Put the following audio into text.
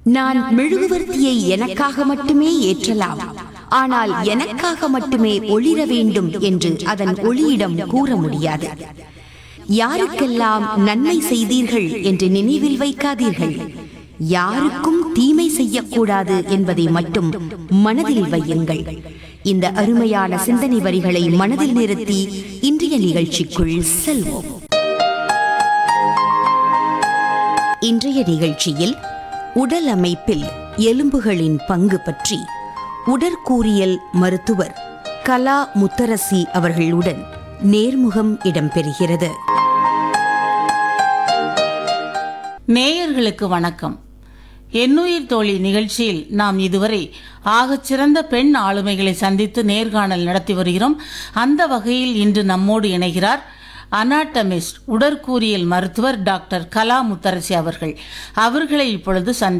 நான் மெழுகுவர்த்தியை எனக்காக மட்டுமே ஏற்றலாம் ஆனால் எனக்காக மட்டுமே ஒளிர வேண்டும் என்று அதன் ஒளியிடம் கூற முடியாது யாருக்கெல்லாம் நன்மை செய்தீர்கள் என்று நினைவில் வைக்காதீர்கள் யாருக்கும் தீமை செய்யக்கூடாது என்பதை மட்டும் மனதில் வையுங்கள் இந்த அருமையான சிந்தனை வரிகளை மனதில் நிறுத்தி இன்றைய நிகழ்ச்சிக்குள் செல்வோம் இன்றைய நிகழ்ச்சியில் உடல் அமைப்பில் எலும்புகளின் பங்கு பற்றி உடற்கூறியல் மருத்துவர் கலா முத்தரசி அவர்களுடன் நேர்முகம் இடம்பெறுகிறது நேயர்களுக்கு வணக்கம் எண்ணுயிர் தோழி நிகழ்ச்சியில் நாம் இதுவரை ஆகச் சிறந்த பெண் ஆளுமைகளை சந்தித்து நேர்காணல் நடத்தி வருகிறோம் அந்த வகையில் இன்று நம்மோடு இணைகிறார் அனாட்டமிஸ்ட் உடற்கூறியல் மருத்துவர் டாக்டர் கலா முத்தரசி அவர்கள் அவர்களை இப்பொழுது சந்தி